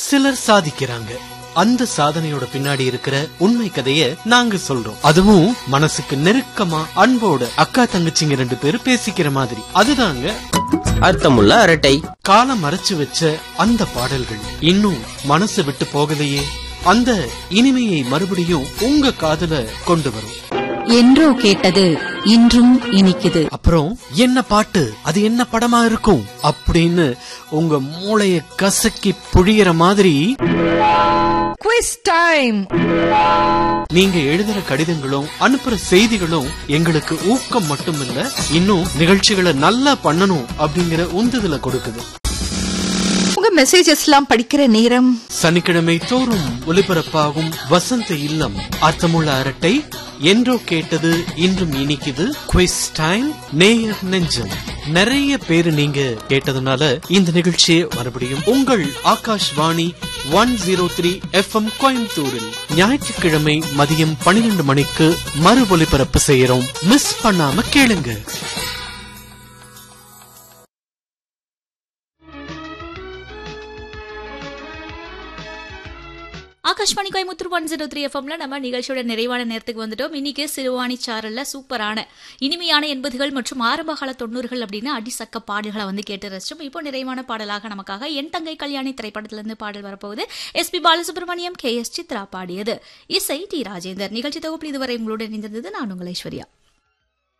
சிலர் சாதிக்கிறாங்க அந்த சாதனையோட பின்னாடி இருக்கிற உண்மை கதைய நாங்க சொல்றோம் அதுவும் மனசுக்கு நெருக்கமா அன்போட அக்கா தங்கச்சிங்க ரெண்டு பேரும் பேசிக்கிற மாதிரி அதுதாங்க அர்த்தமுள்ள அரட்டை காலம் மறைச்சு வச்ச அந்த பாடல்கள் இன்னும் மனசு விட்டு போகலையே அந்த இனிமையை மறுபடியும் உங்க காதுல கொண்டு வரும் என்றோ கேட்டது இன்றும் இனிக்குது அப்புறம் என்ன பாட்டு அது என்ன படமா இருக்கும் அப்படின்னு உங்க மூளைய கசக்கி புழியற மாதிரி குவிஸ் டைம் நீங்க எழுதுற கடிதங்களும் அனுப்புற செய்திகளும் எங்களுக்கு ஊக்கம் மட்டுமில்ல இன்னும் நிகழ்ச்சிகளை நல்லா பண்ணணும் அப்படிங்கிற உந்துதலை கொடுக்குது உங்க மெசேஜஸ் எல்லாம் படிக்கிற நேரம் சனிக்கிழமை தோறும் ஒலிபரப்பாகும் வசந்த இல்லம் அர்த்தமுள்ள அரட்டை என்றோ கேட்டது இன்றும் இனிக்குது குவிஸ் டைம் நேயர் நெஞ்சம் நிறைய பேரு நீங்க கேட்டதுனால இந்த நிகழ்ச்சியை மறுபடியும் உங்கள் Akashvani one zero three FM கோயம்புத்தூரில் ஞாயிற்றுக்கிழமை மதியம் பன்னிரண்டு மணிக்கு மறு ஒலிபரப்பு செய்யறோம் மிஸ் பண்ணாம கேளுங்க Akashvani Coimbatore one zero three எஃப்எம்ல நம்ம நிகழ்ச்சியோட நிறைவான நேரத்துக்கு வந்துட்டோம் இன்னைக்கு சிறுவாணி சாரல்ல சூப்பரான இனிமையான எண்பதுகள் மற்றும் ஆரம்பகால தொண்ணூறுகள் அப்படின்னு அடிசக்க பாடல்களை வந்து கேட்டு ரசிச்சோம் இப்போ நிறைவான பாடலாக நமக்காக என் தங்கை கல்யாணி திரைப்படத்திலிருந்து பாடல் வரப்போகுது S P Balasubramaniam K S Chithra பாடியது இசை டி ராஜேந்தர் நிகழ்ச்சி தொகுப்பில் இதுவரை உங்களுடன் இணைந்திருந்தது நான் உங்கள் ஐஸ்வர்யா